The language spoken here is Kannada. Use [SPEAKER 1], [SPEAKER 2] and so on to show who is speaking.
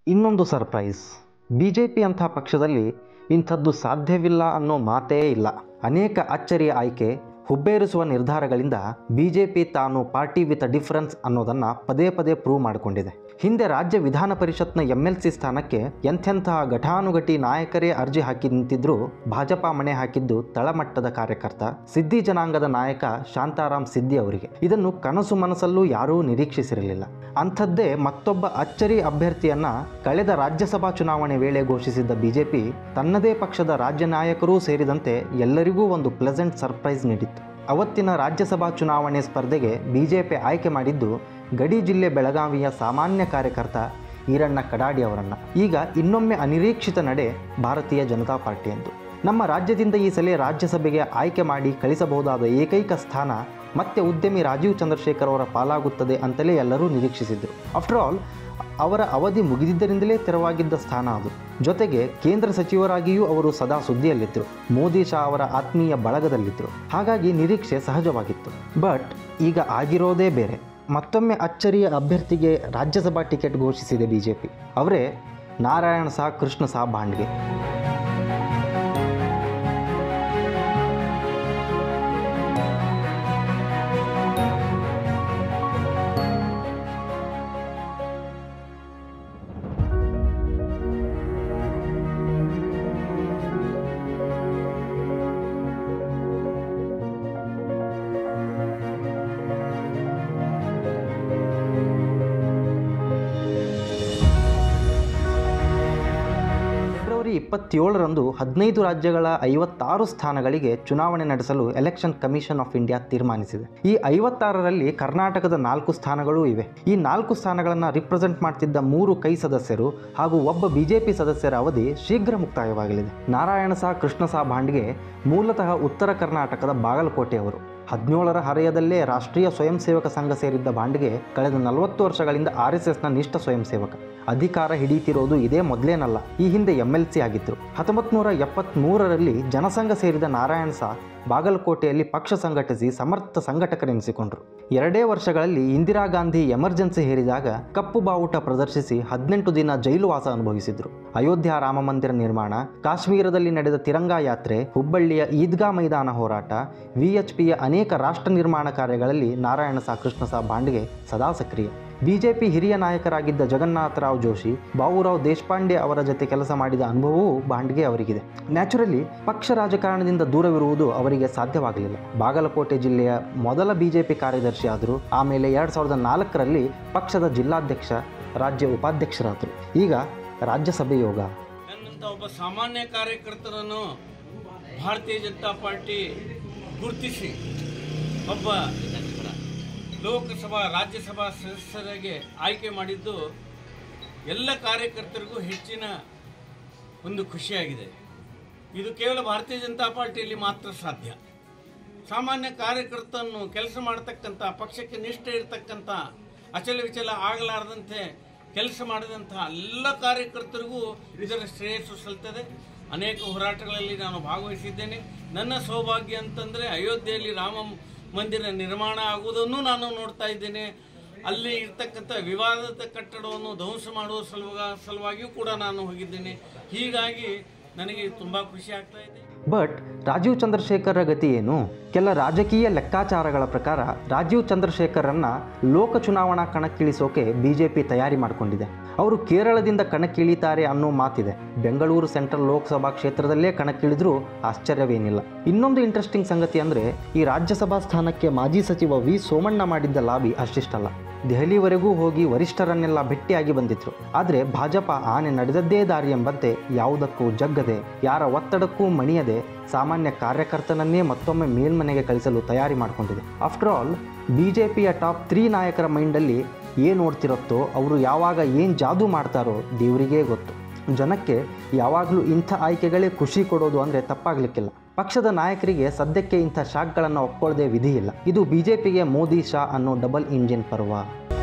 [SPEAKER 1] ಇನ್ನೊಂದು ಸರ್ಪ್ರೈಸ್ ಬಿ ಜೆ ಪಿ ಅಂಥ ಪಕ್ಷದಲ್ಲಿ ಇಂಥದ್ದು ಸಾಧ್ಯವಿಲ್ಲ ಅನ್ನೋ ಮಾತೇ ಇಲ್ಲ ಅನೇಕ ಅಚ್ಚರಿಯ ಆಯ್ಕೆ ಹುಬ್ಬೇರಿಸುವ ನಿರ್ಧಾರಗಳಿಂದ ಬಿ ಜೆ ಪಿ ತಾನು ಪಾರ್ಟಿ ವಿತ್ ಅ ಡಿಫರೆನ್ಸ್ ಅನ್ನೋದನ್ನು ಪದೇ ಪದೇ ಪ್ರೂವ್ ಮಾಡಿಕೊಂಡಿದೆ ಹಿಂದೆ ರಾಜ್ಯ ವಿಧಾನ ಪರಿಷತ್ನ ಎಂ ಎಲ್ ಸಿ ಸ್ಥಾನಕ್ಕೆ ಎಂಥೆಂತಹ ಘಟಾನುಘಟಿ ನಾಯಕರೇ ಅರ್ಜಿ ಹಾಕಿ ನಿಂತಿದ್ರು ಭಾಜಪ ಮಣೆ ಹಾಕಿದ್ದು ತಳಮಟ್ಟದ ಕಾರ್ಯಕರ್ತ ಸಿದ್ದಿ ಜನಾಂಗದ ನಾಯಕ ಶಾಂತಾರಾಮ್ ಸಿದ್ದಿ ಅವರಿಗೆ ಇದನ್ನು ಕನಸು ಮನಸ್ಸಲ್ಲೂ ಯಾರೂ ನಿರೀಕ್ಷಿಸಿರಲಿಲ್ಲ ಅಂಥದ್ದೇ ಮತ್ತೊಬ್ಬ ಅಚ್ಚರಿ ಅಭ್ಯರ್ಥಿಯನ್ನ ಕಳೆದ ರಾಜ್ಯಸಭಾ ಚುನಾವಣೆ ವೇಳೆ ಘೋಷಿಸಿದ್ದ ಬಿಜೆಪಿ ತನ್ನದೇ ಪಕ್ಷದ ರಾಜ್ಯ ನಾಯಕರೂ ಸೇರಿದಂತೆ ಎಲ್ಲರಿಗೂ ಒಂದು ಪ್ಲೆಸೆಂಟ್ ಸರ್ಪ್ರೈಸ್ ನೀಡಿತ್ತು ಅವತ್ತಿನ ರಾಜ್ಯಸಭಾ ಚುನಾವಣೆ ಸ್ಪರ್ಧೆಗೆ ಬಿಜೆಪಿ ಆಯ್ಕೆ ಮಾಡಿದ್ದು ಗಡಿ ಜಿಲ್ಲೆ ಬೆಳಗಾವಿಯ ಸಾಮಾನ್ಯ ಕಾರ್ಯಕರ್ತ ಈರಣ್ಣ ಕಡಾಡಿ ಅವರನ್ನು ಈಗ ಇನ್ನೊಮ್ಮೆ ಅನಿರೀಕ್ಷಿತ ನಡೆ ಭಾರತೀಯ ಜನತಾ ಪಾರ್ಟಿ ಎಂದು ನಮ್ಮ ರಾಜ್ಯದಿಂದ ಈ ಸಲ ರಾಜ್ಯಸಭೆಗೆ ಆಯ್ಕೆ ಮಾಡಿ ಕಳಿಸಬಹುದಾದ ಏಕೈಕ ಸ್ಥಾನ ಮತ್ತೆ ಉದ್ಯಮಿ ರಾಜೀವ್ ಚಂದ್ರಶೇಖರ್ ಅವರ ಪಾಲಾಗುತ್ತದೆ ಅಂತಲೇ ಎಲ್ಲರೂ ನಿರೀಕ್ಷಿಸಿದರು ಆಫ್ಟರ್ ಆಲ್ ಅವರ ಅವಧಿ ಮುಗಿದಿದ್ದರಿಂದಲೇ ತೆರವಾಗಿದ್ದ ಸ್ಥಾನ ಅದು ಜೊತೆಗೆ ಕೇಂದ್ರ ಸಚಿವರಾಗಿಯೂ ಅವರು ಸದಾ ಸುದ್ದಿಯಲ್ಲಿದ್ದರು ಮೋದಿ ಶಾ ಅವರ ಆತ್ಮೀಯ ಬಳಗದಲ್ಲಿದ್ದರು ಹಾಗಾಗಿ ನಿರೀಕ್ಷೆ ಸಹಜವಾಗಿತ್ತು ಬಟ್ ಈಗ ಆಗಿರೋದೇ ಬೇರೆ ಮತ್ತೊಮ್ಮೆ ಅಚ್ಚರಿಯ ಅಭ್ಯರ್ಥಿಗೆ ರಾಜ್ಯಸಭಾ ಟಿಕೆಟ್ ಘೋಷಿಸಿದೆ ಬಿಜೆಪಿ ಅವರೇ ನಾರಾಯಣ ಸಾ ಕೃಷ್ಣ ಸಾ ಬಾಂಡ್ಗೆ ಫೆಬ್ರವರಿ ಇಪ್ಪತ್ತೇಳರಂದು ಹದಿನೈದು ರಾಜ್ಯಗಳ ಐವತ್ತಾರು ಸ್ಥಾನಗಳಿಗೆ ಚುನಾವಣೆ ನಡೆಸಲು ಎಲೆಕ್ಷನ್ ಕಮಿಷನ್ ಆಫ್ ಇಂಡಿಯಾ ತೀರ್ಮಾನಿಸಿದೆ ಈ ಐವತ್ತಾರರಲ್ಲಿ ಕರ್ನಾಟಕದ ನಾಲ್ಕು ಸ್ಥಾನಗಳೂ ಇವೆ ಈ ನಾಲ್ಕು ಸ್ಥಾನಗಳನ್ನು ರಿಪ್ರೆಸೆಂಟ್ ಮಾಡ್ತಿದ್ದ ಮೂರು ಕೈ ಸದಸ್ಯರು ಹಾಗೂ ಒಬ್ಬ ಬಿಜೆಪಿ ಸದಸ್ಯರ ಅವಧಿ ಶೀಘ್ರ ಮುಕ್ತಾಯವಾಗಲಿದೆ ನಾರಾಯಣ ಸಾ ಕೃಷ್ಣ ಸಾ ಭಾಂಡ್ಗೆ ಮೂಲತಃ ಉತ್ತರ ಕರ್ನಾಟಕದ ಬಾಗಲಕೋಟೆಯವರು ಹದಿನೇಳರ ಹರೆಯದಲ್ಲೇ ರಾಷ್ಟ್ರೀಯ ಸ್ವಯಂ ಸೇವಕ ಸಂಘ ಸೇರಿದ್ದ ಬಾಂಡ್ಗೆ ಕಳೆದ ನಲವತ್ತು ವರ್ಷಗಳಿಂದ ಆರ್ ಎಸ್ ಎಸ್ನ ನಿಷ್ಠ ಸ್ವಯಂ ಸೇವಕ ಅಧಿಕಾರ ಹಿಡಿತಿರೋದು ಇದೇ ಮೊದಲೇನಲ್ಲ ಈ ಹಿಂದೆ ಎಂ ಎಲ್ ಸಿ ಆಗಿದ್ರು ಹತ್ತೊಂಬತ್ತು ನೂರ ಎಪ್ಪತ್ತ್ಮೂರರಲ್ಲಿ ಜನಸಂಘ ಸೇರಿದ ನಾರಾಯಣ ಸಾ ಬಾಗಲಕೋಟೆಯಲ್ಲಿ ಪಕ್ಷ ಸಂಘಟಿಸಿ ಸಮರ್ಥ ಸಂಘಟಕರೆನಿಸಿಕೊಂಡರು ಎರಡೇ ವರ್ಷಗಳಲ್ಲಿ ಇಂದಿರಾ ಗಾಂಧಿ ಎಮರ್ಜೆನ್ಸಿ ಹೇರಿದಾಗ ಕಪ್ಪು ಬಾವುಟ ಪ್ರದರ್ಶಿಸಿ ಹದಿನೆಂಟು ದಿನ ಜೈಲು ವಾಸ ಅನುಭವಿಸಿದ್ರು ಅಯೋಧ್ಯ ರಾಮ ಮಂದಿರ ನಿರ್ಮಾಣ ಕಾಶ್ಮೀರದಲ್ಲಿ ನಡೆದ ತಿರಂಗಾ ಯಾತ್ರೆ ಹುಬ್ಬಳ್ಳಿಯ ಈದ್ಗಾ ಮೈದಾನ ಹೋರಾಟ ವಿಎಚ್ಪಿಯ ಅನೇಕ ರಾಷ್ಟ್ರ ನಿರ್ಮಾಣ ಕಾರ್ಯಗಳಲ್ಲಿ ನಾರಾಯಣ ಸಾ ಕೃಷ್ಣ ಸಾ ಬಾಂಡ್ಗೆ ಸದಾ ಸಕ್ರಿಯ ಬಿಜೆಪಿ ಹಿರಿಯ ನಾಯಕರಾಗಿದ್ದ ಜಗನ್ನಾಥರಾವ್ ಜೋಶಿ ಬಾಬುರಾವ್ ದೇಶಪಾಂಡೆ ಅವರ ಜೊತೆ ಕೆಲಸ ಮಾಡಿದ ಅನುಭವವೂ ಬಾಂಡ್ಗೆ ಅವರಿಗಿದೆ ನ್ಯಾಚುರಲಿ ಪಕ್ಷ ರಾಜಕಾರಣದಿಂದ ದೂರವಿರುವುದು ಅವರಿಗೆ ಸಾಧ್ಯವಾಗಲಿಲ್ಲ ಬಾಗಲಕೋಟೆ ಜಿಲ್ಲೆಯ ಮೊದಲ ಬಿಜೆಪಿ ಕಾರ್ಯದರ್ಶಿ ಆದರು ಆಮೇಲೆ ಎರಡು ಸಾವಿರದ ನಾಲ್ಕರಲ್ಲಿ ಪಕ್ಷದ ಜಿಲ್ಲಾಧ್ಯಕ್ಷ ರಾಜ್ಯ ಉಪಾಧ್ಯಕ್ಷರಾದರು ಈಗ ರಾಜ್ಯಸಭೆ ಯೋಗ
[SPEAKER 2] ನನ್ನಂಥ ಒಬ್ಬ ಸಾಮಾನ್ಯ ಕಾರ್ಯಕರ್ತರನ್ನು ಭಾರತೀಯ ಜನತಾ ಪಾರ್ಟಿ ಗುರುತಿಸಿ ಒಬ್ಬ ಲೋಕಸಭಾ ರಾಜ್ಯಸಭಾ ಸದಸ್ಯರಿಗೆ ಆಯ್ಕೆ ಮಾಡಿದ್ದು ಎಲ್ಲ ಕಾರ್ಯಕರ್ತರಿಗೂ ಹೆಚ್ಚಿನ ಒಂದು ಖುಷಿಯಾಗಿದೆ ಇದು ಕೇವಲ ಭಾರತೀಯ ಜನತಾ ಪಾರ್ಟಿಯಲ್ಲಿ ಮಾತ್ರ ಸಾಧ್ಯ ಸಾಮಾನ್ಯ ಕಾರ್ಯಕರ್ತನ್ನು ಕೆಲಸ ಮಾಡತಕ್ಕಂಥ ಪಕ್ಷಕ್ಕೆ ನಿಷ್ಠೆ ಇರತಕ್ಕಂಥ ಅಚಲ ವಿಚಲ ಆಗಲಾರದಂತೆ ಕೆಲಸ ಮಾಡಿದಂಥ ಎಲ್ಲ ಕಾರ್ಯಕರ್ತರಿಗೂ ಇದರ ಶ್ರೇಯಸ್ಸು ಸಲ್ತದೆ ಅನೇಕ ಹೋರಾಟಗಳಲ್ಲಿ ನಾನು ಭಾಗವಹಿಸಿದ್ದೇನೆ ನನ್ನ ಸೌಭಾಗ್ಯ ಅಂತಂದರೆ ಅಯೋಧ್ಯೆಯಲ್ಲಿ ರಾಮ ಮಂದಿರ ನಿರ್ಮಾಣ ಆಗುವುದನ್ನು ನಾನು ನೋಡ್ತಾ ಇದ್ದೇನೆ ಅಲ್ಲಿ ಇರ್ತಕ್ಕಂಥ ವಿವಾದದ ಕಟ್ಟಡವನ್ನು ಧ್ವಂಸ ಮಾಡುವ ಸಲುವ ಸಲುವಾಗಿಯೂ ಕೂಡ ನಾನು ಹೋಗಿದ್ದೇನೆ ಹೀಗಾಗಿ ನನಗೆ ತುಂಬ ಖುಷಿ ಆಗ್ತಾ ಇದೆ
[SPEAKER 1] ಬಟ್ ರಾಜೀವ್ ಚಂದ್ರಶೇಖರ ಗತಿ ಏನು ಕೆಲ ರಾಜಕೀಯ ಲೆಕ್ಕಾಚಾರಗಳ ಪ್ರಕಾರ ರಾಜೀವ್ ಚಂದ್ರಶೇಖರನ್ನ ಲೋಕ ಚುನಾವಣಾ ಕಣಕ್ಕಿಳಿಸೋಕೆ ಬಿಜೆಪಿ ತಯಾರಿ ಮಾಡಿಕೊಂಡಿದೆ ಅವರು ಕೇರಳದಿಂದ ಕಣಕ್ಕಿಳಿತಾರೆ ಅನ್ನೋ ಮಾತಿದೆ ಬೆಂಗಳೂರು ಸೆಂಟ್ರಲ್ ಲೋಕಸಭಾ ಕ್ಷೇತ್ರದಲ್ಲೇ ಕಣಕ್ಕಿಳಿದ್ರೂ ಆಶ್ಚರ್ಯವೇನಿಲ್ಲ ಇನ್ನೊಂದು ಇಂಟ್ರೆಸ್ಟಿಂಗ್ ಸಂಗತಿ ಅಂದರೆ ಈ ರಾಜ್ಯಸಭಾ ಸ್ಥಾನಕ್ಕೆ ಮಾಜಿ ಸಚಿವ ವಿ ಸೋಮಣ್ಣ ಮಾಡಿದ್ದ ಲಾಬಿ ಅಷ್ಟಿಷ್ಟಲ್ಲ ದೆಹಲಿವರೆಗೂ ಹೋಗಿ ವರಿಷ್ಠರನ್ನೆಲ್ಲ ಭೇಟಿಯಾಗಿ ಬಂದಿದ್ರು ಆದರೆ ಭಾಜಪ ಆನೆ ನಡೆದದ್ದೇ ದಾರಿ ಎಂಬಂತೆ ಯಾವುದಕ್ಕೂ ಜಗ್ಗದೆ ಯಾರ ಒತ್ತಡಕ್ಕೂ ಮಣಿಯದೆ ಸಾಮಾನ್ಯ ಕಾರ್ಯಕರ್ತನನ್ನೇ ಮತ್ತೊಮ್ಮೆ ಮೇಲ್ಮನೆಗೆ ಕಳಿಸಲು ತಯಾರಿ ಮಾಡಿಕೊಂಡಿದೆ ಆಫ್ಟರ್ ಆಲ್ ಬಿ ಜೆ ಪಿಯ ಟಾಪ್ ತ್ರೀ ನಾಯಕರ ಮೈಂಡಲ್ಲಿ ಏನು ಓಡ್ತಿರುತ್ತೋ ಅವರು ಯಾವಾಗ ಏನು ಜಾದೂ ಮಾಡ್ತಾರೋ ದೇವರಿಗೇ ಗೊತ್ತು ಜನಕ್ಕೆ ಯಾವಾಗಲೂ ಇಂಥ ಆಯ್ಕೆಗಳೇ ಖುಷಿ ಕೊಡೋದು ಅಂದರೆ ತಪ್ಪಾಗಲಿಕ್ಕಿಲ್ಲ ಪಕ್ಷದ ನಾಯಕರಿಗೆ ಸದ್ಯಕ್ಕೆ ಇಂಥ ಶಾಕ್ಗಳನ್ನು ಒಪ್ಕೊಳ್ಳದೆ ವಿಧಿ ಇಲ್ಲ ಇದು ಬಿಜೆಪಿಗೆ ಮೋದಿ ಶಾ ಅನ್ನೋ ಡಬಲ್ ಇಂಜಿನ್ ಪರ್ವ